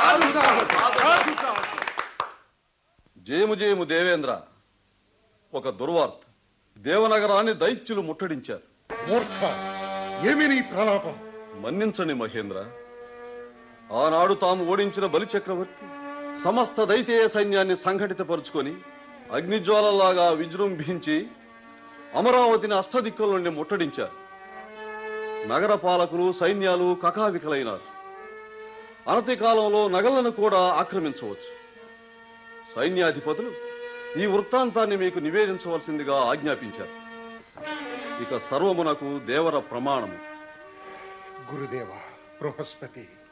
జయము జయము దేవేంద్ర ఒక దుర్వార్త దేవనగరాన్ని దైత్యులు ముట్టడించారు మూర్ఖ ఏమి నీ ప్రలాపం మన్నించండి మహేంద్ర ఆనాడు తాము ఓడించిన బలిచక్రవర్తి సమస్త దైతేయ సైన్యాన్ని సంఘటితపరుచుకొని అగ్నిజ్వాలలాగా విజృంభించి అమరావతిని అష్టదిక్కుల నుండి ముట్టడించారు నగర పాలకులు సైన్యాలు కకావికలైనారు అనతి కాలంలో నగలను కూడా ఆక్రమించవచ్చు సైన్యాధిపతులు ఈ వృత్తాంతాన్ని మీకు నివేదించవలసిందిగా ఆజ్ఞాపించారు ఇక సర్వమునకు దేవర ప్రమాణము గురుదేవ బృహస్పతి